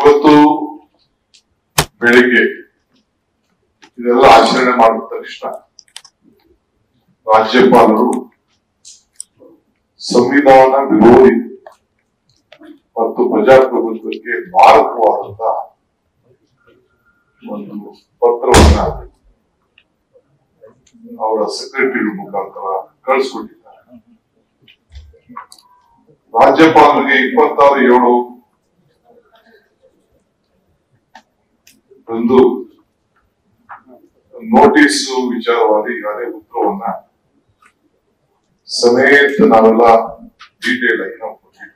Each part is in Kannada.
ಇವತ್ತು ಬೆಳಿಗ್ಗೆ ಇದೆಲ್ಲ ಆಚರಣೆ ಮಾಡಿದ ತಕ್ಷಣ ರಾಜ್ಯಪಾಲರು ಸಂವಿಧಾನ ವಿರೋಧಿ ಮತ್ತು ಪ್ರಜಾಪ್ರಭುತ್ವಕ್ಕೆ ಮಾರಕವಾದಂತ ಒಂದು ಪತ್ರವನ್ನ ಅವರ ಸೆಕ್ರೆಟರಿ ಮುಖಾಂತರ ಕಳಿಸ್ಕೊಟ್ಟಿದ್ದಾರೆ ರಾಜ್ಯಪಾಲರಿಗೆ ಇಪ್ಪತ್ತಾರು ಏಳು ಒಂದು ನೋಟಿಸ್ ವಿಚಾರವಾಗಿ ಈಗಾಗಲೇ ಉತ್ತರವನ್ನ ಸಮೇತ ನಾವೆಲ್ಲ ಡೀಟೇಲ್ ಆಗಿ ನಾವು ಕೊಟ್ಟಿದ್ದೇವೆ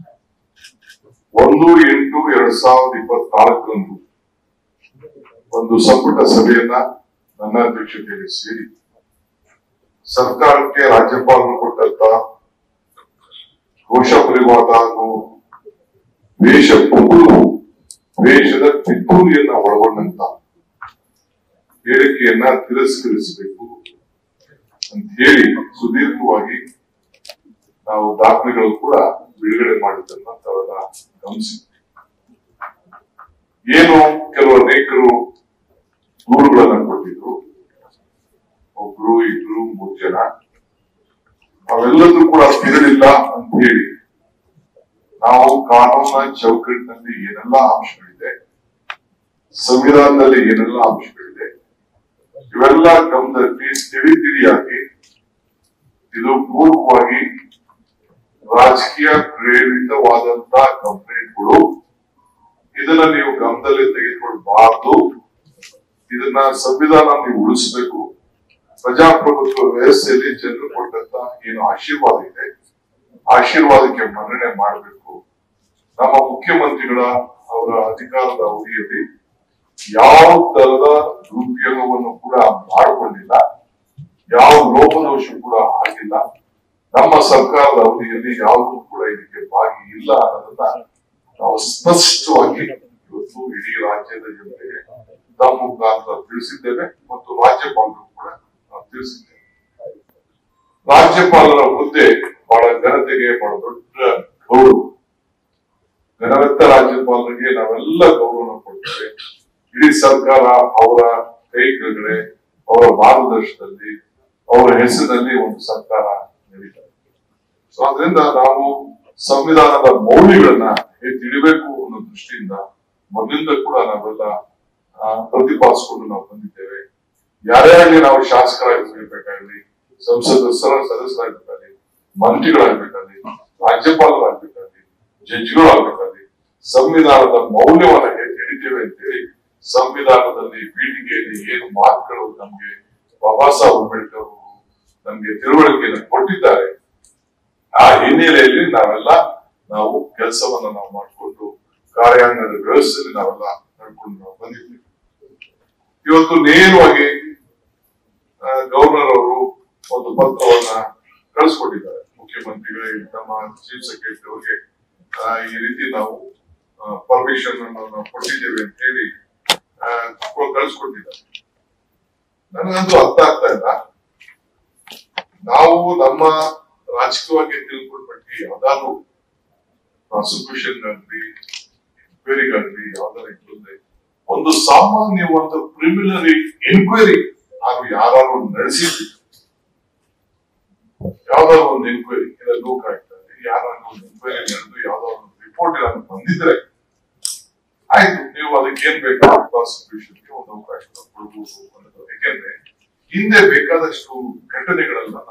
ಒಂದು ಎಂಟು ಎರಡ್ ಸಾವಿರದ ಇಪ್ಪತ್ನಾಲ್ಕರಂದು ಒಂದು ಸಂಪುಟ ಸಭೆಯನ್ನ ನನ್ನ ಅಧ್ಯಕ್ಷತೆಯಲ್ಲಿ ಸೇರಿ ಸರ್ಕಾರಕ್ಕೆ ರಾಜ್ಯಪಾಲರು ಕೊಟ್ಟಂತ ಘೋಷ ಪರಿವಾದ ಹಾಗೂ ವೇಷ ಪುಗುಲು ವೇಷದ ಪಿತೂರಿಯನ್ನ ಒಳಗೊಂಡಂತ ಹೇಳಿಕೆಯನ್ನ ತಿರಸ್ಕರಿಸಬೇಕು ಅಂತ ಹೇಳಿ ಸುದೀರ್ಘವಾಗಿ ನಾವು ದಾಖಲೆಗಳು ಕೂಡ ಬಿಡುಗಡೆ ಮಾಡಿದ್ದನ್ನ ತಾವೆಲ್ಲ ಗಮನಿಸಿದ್ವಿ ಏನು ಕೆಲವು ಅನೇಕರು ದೂರುಗಳನ್ನ ಕೊಟ್ಟಿದ್ರು ಒಬ್ರು ಇಬ್ರು ಮೂರು ಜನ ಅವೆಲ್ಲದೂ ಕೂಡ ತಿರಳಿಲ್ಲ ಅಂತ ಹೇಳಿ ನಾವು ಕಾನೂನಿನ ಚೌಕಟ್ಟಿನಲ್ಲಿ ಏನೆಲ್ಲ ಅಂಶಗಳಿದೆ ಸಂವಿಧಾನದಲ್ಲಿ ಏನೆಲ್ಲ ಅಂಶಗಳಿದೆ ಇವೆಲ್ಲ ಗಮನದಲ್ಲಿ ತಿಳಿ ತಿಳಿಯಾಗಿ ಇದು ಪೂರ್ವವಾಗಿ ರಾಜಕೀಯ ಪ್ರೇರಿತವಾದಂತ ಕಂಪ್ಲೇಂಟ್ಗಳು ಇದನ್ನ ನೀವು ಗಮನದಲ್ಲಿ ತೆಗೆದುಕೊಳ್ಬಾರ್ದು ಇದನ್ನ ಸಂವಿಧಾನ ನೀವು ಉಳಿಸಬೇಕು ಪ್ರಜಾಪ್ರಭುತ್ವ ವ್ಯವಸ್ಥೆಯಲ್ಲಿ ಜನರು ಕೊಟ್ಟಂತ ಏನು ಆಶೀರ್ವಾದ ಇದೆ ಆಶೀರ್ವಾದಕ್ಕೆ ಮನ್ನಣೆ ಮಾಡಬೇಕು ನಮ್ಮ ಮುಖ್ಯಮಂತ್ರಿಗಳ ಅವರ ಅಧಿಕಾರದ ಅವಧಿಯಲ್ಲಿ ಯಾವ ತರದ ದುರುಪಯೋಗವನ್ನು ಕೂಡ ಮಾಡಿಕೊಂಡಿಲ್ಲ ಯಾವ ಲೋಪದೋಷ ಕೂಡ ಆಗಿಲ್ಲ ನಮ್ಮ ಸರ್ಕಾರದ ಅವಧಿಯಲ್ಲಿ ಯಾವುದೂ ಕೂಡ ಇದಕ್ಕೆ ಭಾಗಿ ಇಲ್ಲ ಅನ್ನೋದನ್ನ ನಾವು ಸ್ಪಷ್ಟವಾಗಿ ಇವತ್ತು ಇಡೀ ರಾಜ್ಯದ ಜನತೆಗೆ ತಮ್ಮ ಮುಖಾಂತರ ತಿಳಿಸಿದ್ದೇವೆ ಮತ್ತು ರಾಜ್ಯಪಾಲರು ಕೂಡ ನಾವು ತಿಳಿಸಿದ್ದೇವೆ ರಾಜ್ಯಪಾಲರ ಹುದ್ದೆ ಬಹಳ ಘನತೆಗೆ ಬಹಳ ದೊಡ್ಡ ಗೌರವ ಘನವೆತ್ತ ರಾಜ್ಯಪಾಲರಿಗೆ ನಾವೆಲ್ಲ ಗೌರವನ ಕೊಡ್ತೇವೆ ಇಡೀ ಸರ್ಕಾರ ಅವರ ಕೈ ಕೆಳಗಡೆ ಅವರ ಮಾರ್ಗದರ್ಶನದಲ್ಲಿ ಅವರ ಹೆಸರಿನಲ್ಲಿ ಒಂದು ಸರ್ಕಾರ ನಡೀತದೆ ಸೊ ಅದರಿಂದ ನಾವು ಸಂವಿಧಾನದ ಮೌಲ್ಯಗಳನ್ನ ಹೇಗೆ ತಿಳಿಬೇಕು ಅನ್ನೋ ದೃಷ್ಟಿಯಿಂದ ಮೊದಲಿಂದ ಕೂಡ ನಾವೆಲ್ಲ ಆ, ಪ್ರತಿಪಾದಿಸಿಕೊಂಡು ನಾವು ಬಂದಿದ್ದೇವೆ ಯಾರೇ ಆಗಲಿ ನಾವು ಶಾಸಕರಾಗಿರ್ಬೇಕಾಗಲಿ ಸಂಸದ ಸರ- ಸದಸ್ಯರಾಗಬೇಕಾಗಲಿ ಮಂತ್ರಿಗಳಾಗಬೇಕಾಗಲಿ ರಾಜ್ಯಪಾಲರಾಗಬೇಕಾಗಲಿ ಜಡ್ಜ್ಗಳಾಗಬೇಕಾಗಲಿ ಸಂವಿಧಾನದ ಮೌಲ್ಯವನ್ನ ಹೇಗೆ ತಿಳಿತೇವೆ ಅಂತೇಳಿ ಸಂವಿಧಾನದಲ್ಲಿ ಪೀಠಿಗೆಯಲ್ಲಿ ಏನು ಮಾತುಗಳು ನಮ್ಗೆ ಬಾಬಾ ಸಾಹೇಬ್ ಅಂಬೇಡ್ಕರ್ ಅವರು ನಮ್ಗೆ ತಿಳುವಳಿಕೆಯನ್ನು ಕೊಟ್ಟಿದ್ದಾರೆ ಆ ಹಿನ್ನೆಲೆಯಲ್ಲಿ ನಾವೆಲ್ಲ ನಾವು ಕೆಲಸವನ್ನ ನಾವು ಮಾಡಿಕೊಂಡು ಕಾರ್ಯಾಂಗದ ವ್ಯವಸ್ಥೆಯಲ್ಲಿ ನಾವೆಲ್ಲ ನಡ್ಕೊಂಡು ನಾವು ಬಂದಿದ್ದೀವಿ ಇವತ್ತು ನೇರವಾಗಿ ಆ, ಗವರ್ನರ್ ಅವರು ಒಂದು ಪತ್ರವನ್ನ ಕಳಿಸ್ಕೊಟ್ಟಿದ್ದಾರೆ ಮುಖ್ಯಮಂತ್ರಿಗಳಿಗೆ ನಮ್ಮ ಚೀಫ್ ಸೆಕ್ರೆಟರಿ ಅವರಿಗೆ ಆ, ಈ ರೀತಿ ನಾವು ಪರ್ಮಿಷನ್ ಅನ್ನು ನಾವು ಕೊಟ್ಟಿದ್ದೇವೆ ಅಂತ ಹೇಳಿ ಆ, ಕಳಿಸ್ಕೊಟ್ಟಿದ್ದಾರೆ ನನಗಂತೂ ಅರ್ಥ ಆಗ್ತಾ ಇಲ್ಲ ನಾವು ನಮ್ಮ ರಾಜಕೀಯವಾಗಿ ತಿಳ್ಕೊಂಡ್ ಮಟ್ಟಿಗೆ ಯಾವ್ದಾದ್ರು ಪ್ರಾಸಿಕ್ಯೂಷನ್ ಆಗಲಿ ಎನ್ಕ್ವೈರಿಗಾಗ್ಲಿ ಯಾವ್ದಾರು ಇರ್ತದೆ ಒಂದು ಸಾಮಾನ್ಯವಾದ ಪ್ರಿಮಿನರಿ ಎನ್ಕ್ವೈರಿ ನಾವು ಯಾರು ನಡೆಸಿದ್ವಿ ಯಾವ್ದಾದ್ರು ಒಂದು ಎನ್ಕ್ವೈರಿ ಇಲ್ಲ ಲೋಕ ಆಗ್ತದೆ ಯಾರಾದ್ರೂ ಒಂದು ಎನ್ಕ್ವೈರಿ ನಡೆದು ಯಾವ್ದಾದ್ರು ಒಂದು ರಿಪೋರ್ಟ್ ಏನಾದ್ರು ಬಂದಿದ್ರೆ ಆಯ್ತು ನೀವು ಅದಕ್ಕೆ ಏನ್ ಬೇಕು ಪ್ರಾಸಿಕ್ಯೂಷನ್ಗೆ ಒಂದು ಅವಕಾಶ ಕೊಡ್ಬೋದು ಅನ್ನೋದು ಯಾಕೆಂದ್ರೆ ಹಿಂದೆ ಬೇಕಾದಷ್ಟು ಘಟನೆಗಳೆಲ್ಲ